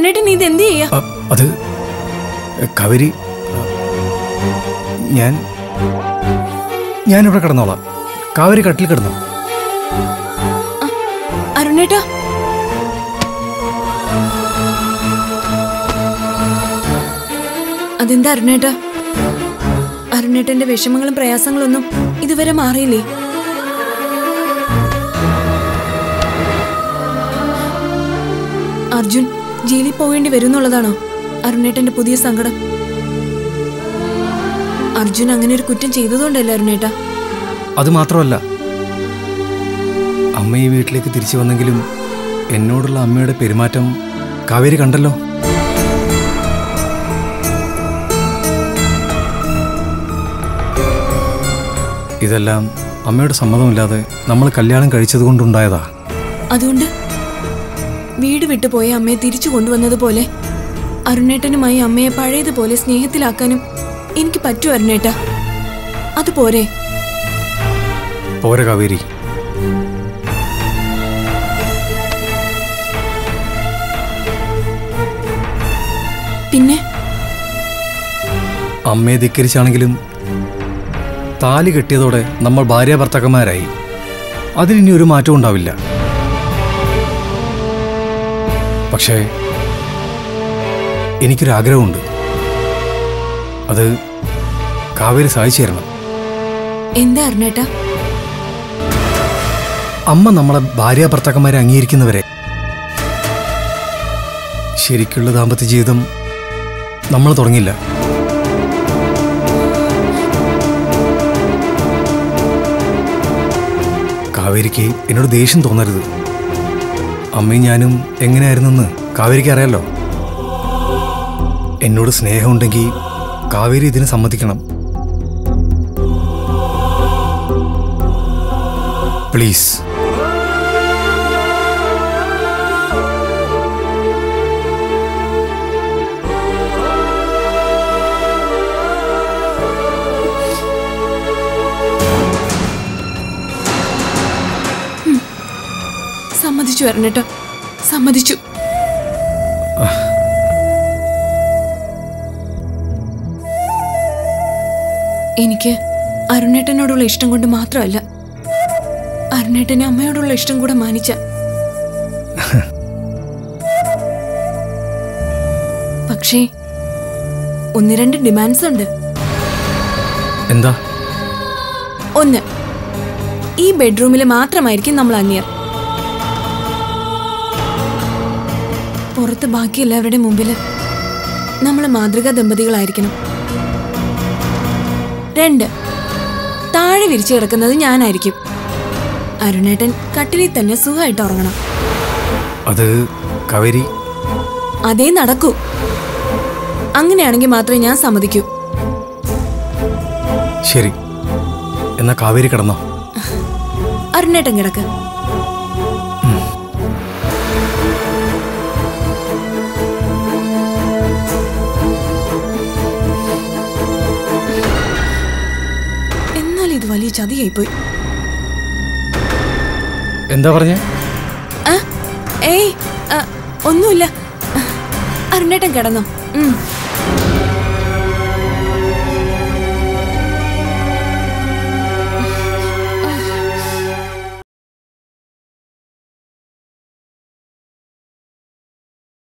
അരുണേട്ടൻ നീ ഇത് എന്ത് ചെയ്യാ അ, അത് കവരി ഞാൻ ഞാനിവിടെ കിടന്നോളാം കാവരി കട്ടിൽ കിടന്നു അരുണേട്ടാ അതെന്താ അരുണേട്ടാ അരുണേട്ടന്റെ വിഷമങ്ങളും പ്രയാസങ്ങളൊന്നും ഇതുവരെ മാറിയില്ലേ അർജുൻ ജയിലിൽ പോവേണ്ടി വരുന്നുള്ളതാണോ അരുണേട്ടന്റെ പുതിയ സങ്കടം അർജുൻ അങ്ങനെ ഒരു കുറ്റം ചെയ്തതുകൊണ്ടല്ലേ അരുണേട്ടാ അത് മാത്രമല്ല അമ്മ ഈ വീട്ടിലേക്ക് തിരിച്ചു വന്നെങ്കിലും എന്നോടുള്ള അമ്മയുടെ പെരുമാറ്റം കാവേരി കണ്ടല്ലോ ഇതെല്ലാം അമ്മയുടെ സമ്മതമില്ലാതെ നമ്മൾ കല്യാണം കഴിച്ചതുകൊണ്ടുണ്ടായതാ അതുകൊണ്ട് വീട് വിട്ടുപോയ അമ്മയെ തിരിച്ചു കൊണ്ടുവന്നതുപോലെ അരുണേട്ടനുമായി അമ്മയെ പഴയതുപോലെ സ്നേഹത്തിലാക്കാനും എനിക്ക് പറ്റൂ അരുണേട്ട അതുപോരെ പോരെ കാവേരി പിന്നെ അമ്മയെ ധിക്കരിച്ചാണെങ്കിലും താലി കെട്ടിയതോടെ നമ്മൾ ഭാര്യ ഭർത്താക്കന്മാരായി അതിലിനി ഒരു മാറ്റവും ഉണ്ടാവില്ല പക്ഷേ എനിക്കൊരാഗ്രഹമുണ്ട് അത് കാവേരി സാധിച്ചു തരണം എന്താ അരുണേട്ട അമ്മ നമ്മളെ ഭാര്യ ഭർത്താക്കന്മാരെ അംഗീകരിക്കുന്നവരെ ശരിക്കുള്ള ദാമ്പത്യ ജീവിതം നമ്മൾ തുടങ്ങില്ല കാവേരിക്ക് എന്നോട് ദേഷ്യം തോന്നരുത് അമ്മയും ഞാനും എങ്ങനെയായിരുന്നെന്ന് കാവേരിക്ക് അറിയാലോ എന്നോട് സ്നേഹമുണ്ടെങ്കിൽ കാവേരി ഇതിന് സമ്മതിക്കണം പ്ലീസ് സമ്മതിച്ചു അരുണേട്ട സമ്മതിച്ചു എനിക്ക് അരുണേട്ടനോടുള്ള ഇഷ്ടം കൊണ്ട് മാത്രമല്ല അരുണേട്ടനെ അമ്മയോടുള്ള ഇഷ്ടം കൂടെ മാനിച്ച പക്ഷേ ഒന്ന് രണ്ട് ഡിമാൻഡ്സ് ഉണ്ട് എന്താ ഒന്ന് ഈ ബെഡ്റൂമിൽ മാത്രമായിരിക്കും നമ്മൾ അന്യർ പുറത്ത് ബാക്കി എല്ലാവരുടെ മുമ്പിൽ നമ്മൾ മാതൃകാ ദമ്പതികളായിരിക്കണം രണ്ട് താഴെ വിരിച്ചു കിടക്കുന്നത് ഞാനായിരിക്കും അരുണേട്ടൻ കട്ടിലിൽ തന്നെ സുഖമായിട്ട് ഉറങ്ങണം അത് കാവേരി അതേ നടക്കൂ അങ്ങനെയാണെങ്കിൽ മാത്രമേ ഞാൻ സമ്മതിക്കൂ ശരി എന്നാ കാവേരി കിടന്നോ അരുണേട്ടൻ കിടക്ക് എന്നാൽ ഇത് വലിയ ചതിയായിപ്പോയി എന്താ പറഞ്ഞേ ആ, ഏയ് ആ, ഒന്നുമില്ല അരുണേട്ടൻ കിടന്നോ ഉം